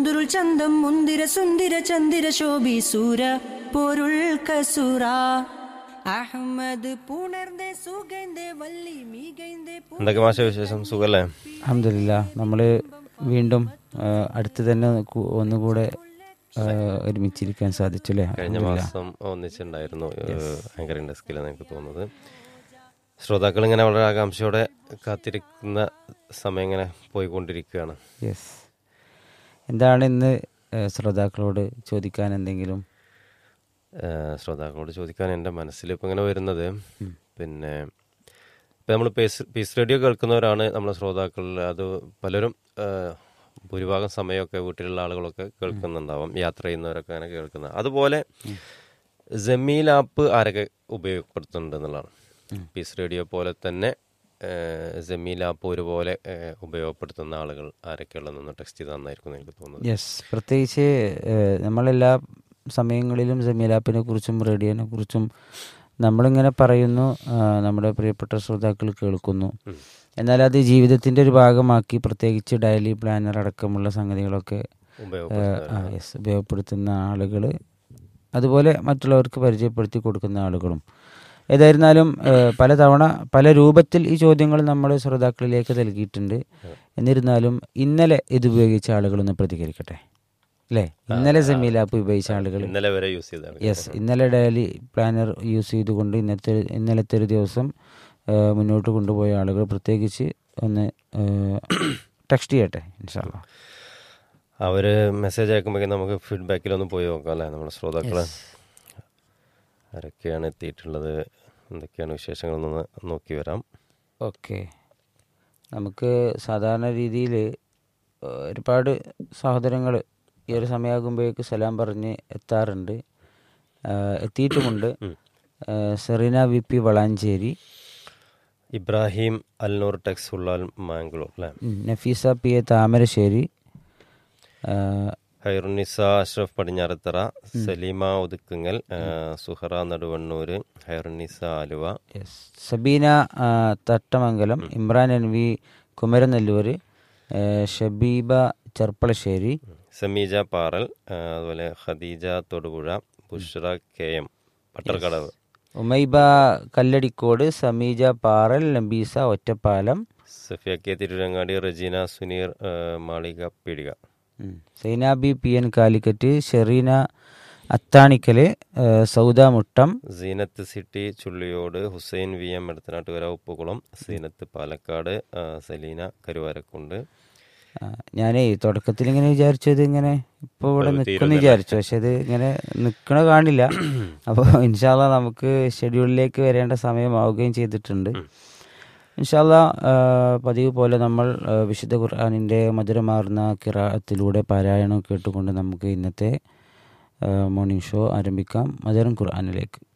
ദുരുൾ ചന്തം മുന്തിര സുന്ദര ചന്ദിര ശോഭി സൂര പൊരുൾ കസുറ അഹമ്മദ് പുണർന്റെ സുഗന്ധ വല്ലി മീകൈന്ദേ എന്തൊക്കെ മാഷ വിശേഷം സുഖല്ലേ അഹമ്മദില്ല നമ്മൾ വീണ്ടും ആ, അടുത്ത് തന്നെ കു- ഒന്നുകൂടെ ആ, ഒരുമിച്ചിരിക്കാൻ സാധിച്ചു അല്ലേ കഴിഞ്ഞ മാസം ഒന്നിച്ചുണ്ടായിരുന്നു ആങ്കർ ഇൻഡസ്ട്രിയിൽ എനിക്ക് തോന്നുന്നത് ശ്രോതാക്കൾ ഇങ്ങനെ വളരെ ആകാംക്ഷയോടെ കാത്തിരിക്കുന്ന സമയം ഇങ്ങനെ പോയിക്കൊണ്ടിരിക്കുകയാണ് യെസ് എന്താണ് ഇന്ന് ആ, ശ്രോതാക്കളോട് ചോദിക്കാൻ എന്തെങ്കിലും ഏഹ് ശ്രോതാക്കളോട് ചോദിക്കാൻ എൻ്റെ മനസ്സിൽ ഇപ്പം ഇങ്ങനെ വരുന്നത് പിന്നെ ഇപ്പം നമ്മൾ പീസ് പീസ് റേഡിയോ കേൾക്കുന്നവരാണ് നമ്മളെ ശ്രോതാക്കൾ അത് പലരും ഏഹ് ഭൂരിഭാഗം സമയമൊക്കെ വീട്ടിലുള്ള ആളുകളൊക്കെ കേൾക്കുന്നുണ്ടാവാം യാത്ര ചെയ്യുന്നവരൊക്കെ അങ്ങനെ കേൾക്കുന്ന അതുപോലെ ജമീൽ ആപ്പ് ആരൊക്കെ ഉപയോഗപ്പെടുത്തുന്നുണ്ട് എന്നുള്ളതാണ് പീസ് റേഡിയോ പോലെ തന്നെ ഏഹ് ജമീൽ ആപ്പ് ഒരുപോലെ ഏഹ് ഉപയോഗപ്പെടുത്തുന്ന ആളുകൾ ആരൊക്കെയുള്ളതെന്ന് ടെക്സ്റ്റ് ചെയ്ത് നന്നായിരിക്കും എന്ന് എനിക്ക് തോന്നുന്നത് യെസ് പ്രത്യേകിച്ച് ആ, നമ്മളെല്ലാ സമയങ്ങളിലും ജമീലാപ്പിനെ കുറിച്ചും റേഡിയോനെ കുറിച്ചും നമ്മളിങ്ങനെ പറയുന്നു ആ, നമ്മുടെ പ്രിയപ്പെട്ട ശ്രോതാക്കൾ കേൾക്കുന്നു എന്നാൽ അത് ജീവിതത്തിൻ്റെ ഒരു ഭാഗമാക്കി പ്രത്യേകിച്ച് ഡയലി പ്ലാനർ അടക്കമുള്ള സംഗതികളൊക്കെ ഉപയോഗപ്പെടുത്തുന്നവർ ആ യെസ് ഉപയോഗപ്പെടുത്തുന്ന ആളുകൾ അതുപോലെ മറ്റുള്ളവർക്ക് പരിചയപ്പെടുത്തി കൊടുക്കുന്ന ആളുകളും ഏതായിരുന്നാലും ഏഹ്, പലതവണ പല രൂപത്തിൽ ഈ ചോദ്യങ്ങൾ നമ്മൾ ശ്രോതാക്കളിലേക്ക് നൽകിയിട്ടുണ്ട് എന്നിരുന്നാലും ഇന്നലെ ഇത് ഉപയോഗിച്ച ആളുകളൊന്ന് പ്രതികരിക്കട്ടെ അല്ലേ ഇന്നലെ സെമീൽ ആപ്പ് ഉപയോഗിച്ച ആളുകൾ ഇന്നലെ വരെ യൂസ് ചെയ്താണ് യെസ് ഇന്നലെ ഡെയിലി പ്ലാനർ യൂസ് ചെയ്തുകൊണ്ട് ഇന്നത്തെ ഇന്നലത്തെ ഒരു ദിവസം ഏഹ്, മുന്നോട്ട് കൊണ്ടുപോയ ആളുകൾ പ്രത്യേകിച്ച് ഒന്ന് ടെക്സ്റ്റ് ചെയ്യട്ടെ ഇൻഷാല്ല അവര് മെസ്സേജ് അയക്കുമ്പോഴേക്കും നമുക്ക് ഫീഡ്ബാക്കിലൊന്ന് പോയി നോക്കാം അല്ലേ നമ്മുടെ ശ്രോതാക്കള് ആരൊക്കെയാണ് എത്തിയിട്ടുള്ളത് എന്തൊക്കെയാണ് വിശേഷങ്ങളെന്ന് നോക്കി വരാം ഓക്കെ നമുക്ക് സാധാരണ രീതിയിൽ ഒരുപാട് സഹോദരങ്ങൾ ഈ ഒരു സമയമാകുമ്പോഴേക്ക് സലാം പറഞ്ഞ് എത്താറുണ്ട് ആ, എത്തിയിട്ടുമുണ്ട് ആ, Sereena V P Valanchery Ibrahim Alnoor tex Ullal Mangalore അല്ലേ ഉം, നഫീസ പി എ താമരശ്ശേരി ആ, ഹൈറുനിസ അഷ്റഫ് പടിഞ്ഞാറത്തറ സലീമ ഒതുക്കുങ്ങൽ ആ, സുഹറ നടുവണ്ണൂര് ഹൈറുനിസ ആലുവ yes, സബീന ആ, തട്ടമംഗലം ഇമ്രാൻ എൻ വി കുമരനെല്ലൂർ ആ, ഷബീബ ചെർപ്പളശ്ശേരി സമീജ പാറൽ ആ, അതുപോലെ Khadeeja Thodupuzha Bushra K M Pattarkadavu Umaiba Kalladikode Sameeja Paral Nabeesa Ottapalam Safiya K Tirurangadi Rajeena Suneer ആ, മാളിക പീടിക ഉം. സൈനാബി പി എൻ കാലിക്കറ്റ് ഷെറീന അത്താണിക്കല് ആ, Sauda Muttam Seenath city Chulliyode Hussain V M Edathanattukara Uppukulam Seenath Palakkad ആ, സലീന കരുവാരക്കുണ്ട് ആ, ഞാനേ തുടക്കത്തിൽ ഇങ്ങനെ വിചാരിച്ചത് ഇങ്ങനെ ഇപ്പോൾ ഇവിടെ നിൽക്കുമെന്ന് വിചാരിച്ചു പക്ഷെ ഇത് ഇങ്ങനെ നിൽക്കണ കാണില്ല അപ്പോൾ ഇൻഷാല്ല നമുക്ക് ഷെഡ്യൂളിലേക്ക് വരേണ്ട സമയമാവുകയും ചെയ്തിട്ടുണ്ട് ഇൻഷാല്ല പതിവ് പോലെ നമ്മൾ ആ, വിശുദ്ധ ഖുർആാനിൻ്റെ മധുരമാർന്ന കിറാത്തിലൂടെ പാരായണം കേട്ടുകൊണ്ട് നമുക്ക് ഇന്നത്തെ മോർണിംഗ് ഷോ ആരംഭിക്കാം മധുരം ഖുർആാനിലേക്ക്